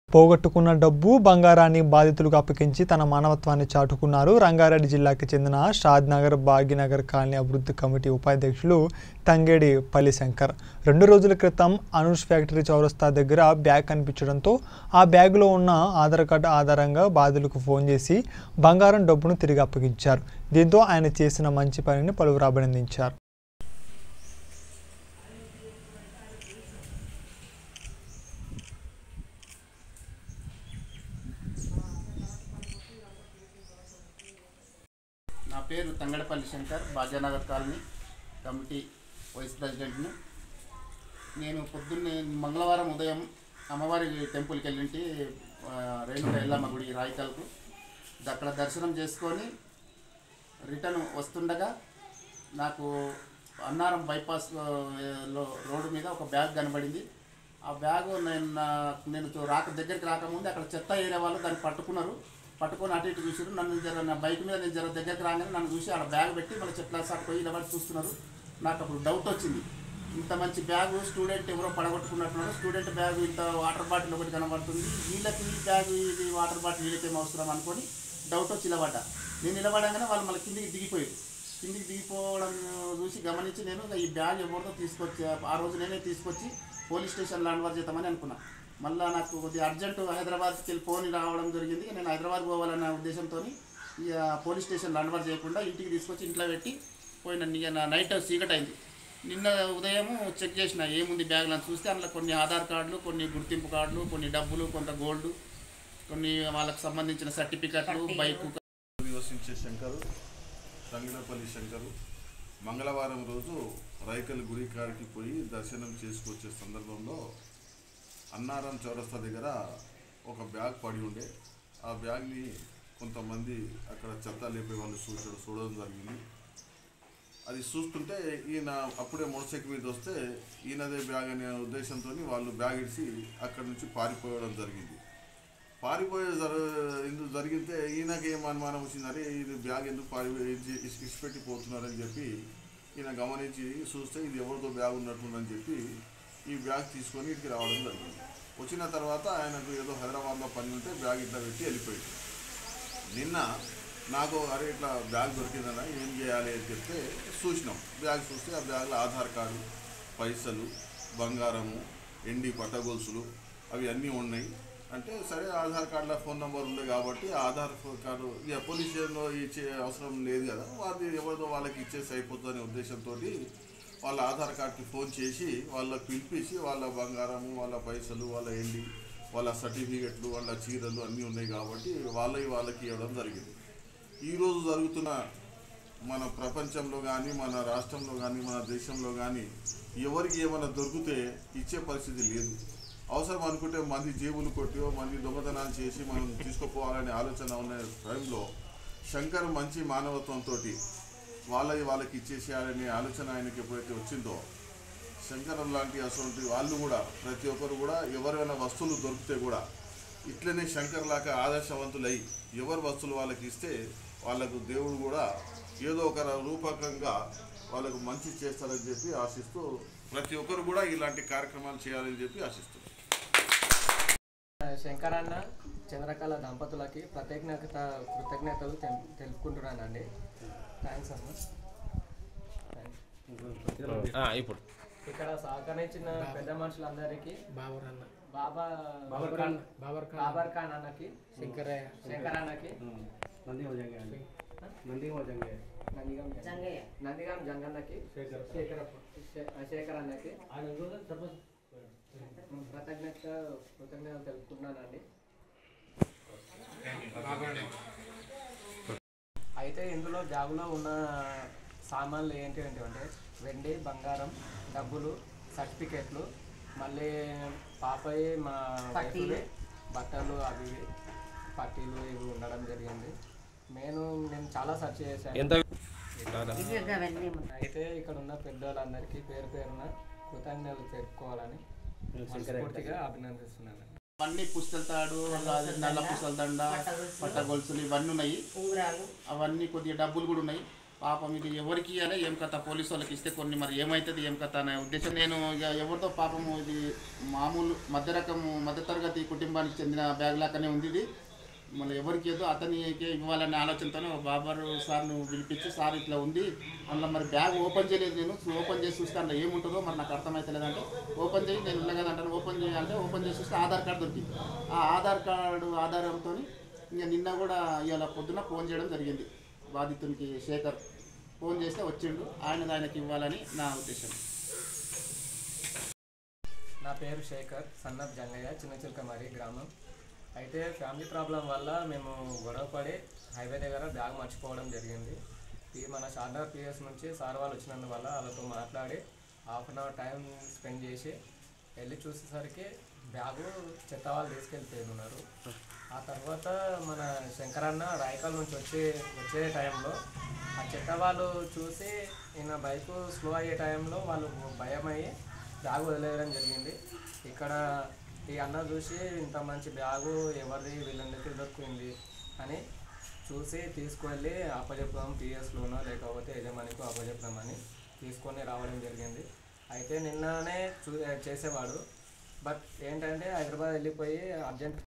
పోగొట్టుకున్న డబ్బు బంగారాన్ని బాధితులకు అప్పగించి తన మానవత్వాన్ని చాటుకున్నారు రంగారెడ్డి జిల్లాకు చెందిన షాద్నగర్ భాగ్యనగర్ కాలనీ అభివృద్ధి కమిటీ ఉపాధ్యక్షులు తంగేడి పల్లి శంకర్ రెండు రోజుల క్రితం అనూష్ ఫ్యాక్టరీ చౌరస్తా దగ్గర బ్యాగ్ కనిపించడంతో ఆ బ్యాగులో ఉన్న ఆధార్ కార్డు ఆధారంగా బాధితులకు ఫోన్ చేసి బంగారం డబ్బును తిరిగి అప్పగించారు దీంతో ఆయన చేసిన మంచి పనిని పలువురు అభినందించారు నా పేరు Thangadapalli Shankar Bhagyanagar colony committee vice ప్రెసిడెంట్ని నేను పొద్దున్నే మంగళవారం ఉదయం అమ్మవారి టెంపుల్కి వెళ్ళింటి ఆ, రేణుక ఎల్లమ్మ గుడి రాయికల్కు అక్కడ దర్శనం చేసుకొని రిటర్న్ వస్తుండగా నాకు అన్నారం బైపాస్ ఆ, లో రోడ్డు మీద ఒక బ్యాగ్ కనబడింది ఆ బ్యాగ్ నేను నా- నేను చూ- రాక దగ్గరికి రాకముందు అక్కడ చెత్త ఏరియా వాళ్ళు దాన్ని పట్టుకున్నారు పట్టుకొని అటు ఇటు చూసారు నన్ను జర నా బైక్ మీద నేను జర దగ్గరికి రాగానే నన్ను చూసి ఆడ బ్యాగ్ పెట్టి మళ్ళీ చెట్ల సార్ పోయి ఇలా పట్టి చూస్తున్నారు నాకు అప్పుడు డౌట్ వచ్చింది ఇంత మంచి బ్యాగ్ స్టూడెంట్ ఎవరో పడగొట్టుకున్నట్టున్నారు స్టూడెంట్ బ్యాగ్ ఇంత వాటర్ బాటిల్ ఒకటి కనబడుతుంది వీళ్ళకి ఈ బ్యాగ్ ఇది వాటర్ బాటిల్ వీళ్ళకేం అవసరం అనుకొని డౌట్ వచ్చి నిలబడ్డా నేను నిలబడగానే వాళ్ళు మళ్ళీ కిందికి దిగిపోయారు కిందికి దిగిపోవడం చూసి గమనించి నేను ఈ బ్యాగ్ ఎవరితో తీసుకొచ్చి ఆ రోజు నేనే తీసుకొచ్చి పోలీస్ స్టేషన్లో అన్వర్ చేద్దామని అనుకున్నా మళ్ళీ నాకు కొద్దిగా అర్జెంట్ హైదరాబాద్కి వెళ్ళి ఫోన్ రావడం జరిగింది నేను హైదరాబాద్ పోవాలన్న ఉద్దేశంతో ఇక పోలీస్ స్టేషన్లో అన్వర్ చేయకుండా ఇంటికి తీసుకొచ్చి ఇంట్లో పెట్టి పోయిన ఇక నా నైట్ చీకటి అయింది నిన్న ఉదయం చెక్ చేసిన ఏముంది బ్యాగ్లో అని చూస్తే అందులో కొన్ని ఆధార్ కార్డులు కొన్ని గుర్తింపు కార్డులు కొన్ని డబ్బులు కొంత గోల్డ్ కొన్ని వాళ్ళకి సంబంధించిన సర్టిఫికెట్లు బైక్ నివసించే శంకరు రంగనపల్లి శంకరు మంగళవారం రోజు రైకల్ గుడి కాడికి పోయి దర్శనం చేసుకొచ్చే సందర్భంలో అన్నారం చౌరస్తా దగ్గర ఒక బ్యాగ్ పడి ఉండే ఆ బ్యాగ్ని కొంతమంది అక్కడ చెత్త లేపే వాళ్ళు చూసడం చూడడం జరిగింది అది చూస్తుంటే ఈయన అప్పుడే మోటార్ సైకిల్ మీద వస్తే ఈయనదే బ్యాగ్ అనే ఉద్దేశంతో వాళ్ళు బ్యాగ్ ఇడిచి అక్కడి నుంచి పారిపోవడం జరిగింది పారిపోయే జర ఎందుకు జరిగితే ఈయనకి ఏం అనుమానం వచ్చిందంటే ఇది బ్యాగ్ ఎందుకు పారి ఇచ్చిపెట్టి పోతున్నారని చెప్పి ఈయన గమనించి చూస్తే ఇది ఎవరిదో బ్యాగ్ ఉన్నట్టుందని చెప్పి ఈ బ్యాగ్ తీసుకొని ఇక్కడికి రావడం జరిగింది వచ్చిన తర్వాత ఆయనకు ఏదో హైదరాబాద్లో పని ఉంటే బ్యాగ్ ఇట్లా పెట్టి వెళ్ళిపోయింది నిన్న నాకు అరే ఇట్లా బ్యాగ్ దొరికిందన్న ఏం చేయాలి అని చెప్తే చూసినాం బ్యాగ్ చూస్తే ఆ బ్యాగ్లో ఆధార్ కార్డు పైసలు బంగారము ఎండి పట్టగొలుసులు అవి అన్నీ ఉన్నాయి అంటే సరే ఆధార్ కార్డులో ఫోన్ నెంబర్ ఉంది కాబట్టి ఆ ఆధార్ ఫో- కార్డు ఇక పోలీస్ స్టేషన్లో ఇచ్చే అవసరం లేదు కదా అది ఎవరిదో వాళ్ళకి ఇచ్చేసి అయిపోతుందనే ఉద్దేశంతో వాళ్ళ ఆధార్ కార్డుకి ఫోన్ చేసి వాళ్ళకి పిలిపించి వాళ్ళ బంగారము వాళ్ళ పైసలు వాళ్ళ ఎండి వాళ్ళ సర్టిఫికెట్లు వాళ్ళ చీరలు అన్నీ ఉన్నాయి కాబట్టి వాళ్ళవి వాళ్ళకి ఇవ్వడం జరిగింది ఈరోజు జరుగుతున్న మన ప్రపంచంలో కానీ మన రాష్ట్రంలో కానీ మన దేశంలో కానీ ఎవరికి ఏమైనా దొరికితే ఇచ్చే పరిస్థితి లేదు అవసరం అనుకుంటే మంది జేబులు కొట్టో మంది దొంగతనాలు చేసి మనం తీసుకుపోవాలనే ఆలోచన ఉన్న టైంలో శంకర్ మంచి మానవత్వంతో వాళ్ళవి వాళ్ళకి ఇచ్చేసేయాలనే ఆలోచన ఆయనకి ఎప్పుడైతే వచ్చిందో శంకరం లాంటి అసలు వాళ్ళు కూడా ప్రతి ఒక్కరు కూడా ఎవరైనా వస్తువులు దొరికితే కూడా ఇట్లనే శంకర్ లాగా ఆదర్శవంతులై ఎవరి వస్తువులు వాళ్ళకి ఇస్తే వాళ్ళకు దేవుడు కూడా ఏదో ఒక రూపకంగా వాళ్ళకు మంచి చేస్తారని చెప్పి ఆశిస్తూ ప్రతి ఒక్కరు కూడా ఇలాంటి కార్యక్రమాలు చేయాలని చెప్పి ఆశిస్తున్నారు శంకరన్న చంద్రకళ దంపతులకి ప్రత్యేకత కృతజ్ఞతలు తెల్- తెలుపుకుంటున్నానండి థ్యాంక్స్ అన్న Thanks. ఇప్పుడు ఇక్కడ సహకరించిన పెద్ద మనుషులందరికీ బాబర్ అన్న బాబా బాబర్ ఖాన్ బాబర్ ఖాన్ బాబర్ ఖాన్ అన్నకి శంకరయ్య శంకరన్నకి నందిగం జంగయ్య నందిగం జంగయ్య నందిగం నందిగం జంగన్నకి శేఖర్ శేఖరప్ప శే- శేఖర్ అన్నకి కృతజ్ఞత కృతజ్ఞతలు తెలుపుకుంటున్నానండి అయితే ఇందులో బ్యాగులో ఉన్న సామాన్లు ఏంటి ఏంటి అంటే వెండి బంగారం డబ్బులు సర్టిఫికెట్లు మళ్ళీ పాపయ్య మా వైఫ్వి బట్టలు అవి ఇవి, పట్టీలు ఇవి ఉండడం జరిగింది నేను నేను చాలా సెర్చ్ చేశాను ఎంత అయితే ఇక్కడ ఉన్న పెద్దోళ్ళందరికీ పేరు పేరున కృతజ్ఞతలు తెలుపుకోవాలని మనస్ఫూర్తిగా అభినందిస్తున్నాను అవన్నీ పుస్తల తాడు అది నల్ల పుస్తల దండ పట్ట గొలుసులు ఇవన్నీ ఉన్నాయి అవన్నీ కొద్దిగా డబ్బులు కూడా ఉన్నాయి పాపం ఇది ఎవరికి ఇవ్వాలి ఏం కథ పోలీసు వాళ్ళకి ఇస్తే కొన్ని మరి ఏమవుతుంది ఏం కథ అనే ఉద్దేశం నేను ఇక ఎవరితో పాపము ఇది మామూలు మధ్య రకము మధ్యతరగతి కుటుంబానికి చెందిన బ్యాగ్ లాగానే ఉంది ఇది మళ్ళీ ఎవరికి ఏదో అతనికి ఇవ్వాలనే ఆలోచనతోనే ఒక బాబర్ సార్ను పిలిపించి సార్ ఇట్లా ఉంది అందులో మరి బ్యాగ్ ఓపెన్ చేయలేదు నేను ఓపెన్ చేసి చూస్తే అందులో ఏముంటుందో మరి నాకు అర్థమవుతలేదంటే ఓపెన్ చేయి నేను ఉన్నా కదా అంటాను ఓపెన్ చేయాలంటే ఓపెన్ చేసి చూస్తే ఆధార్ కార్డు దొరికింది ఆ ఆధార్ కార్డు ఆధారంతో ఇంకా నిన్న కూడా ఇవాళ పొద్దున ఫోన్ చేయడం జరిగింది బాధితునికి శేఖర్ ఫోన్ చేస్తే వచ్చిండు ఆయన ఆయనకి ఇవ్వాలని నా ఉద్దేశం నా పేరు శేఖర్ సన్నబ్ జంగయ్య చిన్న చిలకమరి గ్రామం అయితే ఫ్యామిలీ ప్రాబ్లం వల్ల మేము గొడవపడి హైవే దగ్గర బ్యాగ్ మర్చిపోవడం జరిగింది ఈ మన షార్నర్ పిఎస్ నుంచి సార్ వాళ్ళు వచ్చినందువల్ల వాళ్ళతో మాట్లాడి half an hour time spend చేసి వెళ్ళి చూసేసరికి బ్యాగు చెత్త వాళ్ళు తీసుకెళ్ళిపోయి ఉన్నారు ఆ తర్వాత మన శంకరన్న రాయకల్ నుంచి వచ్చే వచ్చే టైంలో ఆ చెత్త వాళ్ళు చూసి ఈయన బైక్ స్లో అయ్యే టైంలో వాళ్ళు భయం అయ్యి బ్యాగ్ వదిలేయడం జరిగింది ఇక్కడ ఈ అన్న చూసి ఇంత మంచి బ్యాగు ఎవరిది వీళ్ళందరికీ దొరికింది అని చూసి తీసుకువెళ్ళి అప్పచెప్దాం పిఎస్లోనో లేకపోతే యజమానికి అప్పచెప్దామని తీసుకొని రావడం జరిగింది అయితే నిన్ననే చూ చేసేవాడు బట్ ఏంటంటే హైదరాబాద్ వెళ్ళిపోయి అర్జెంట్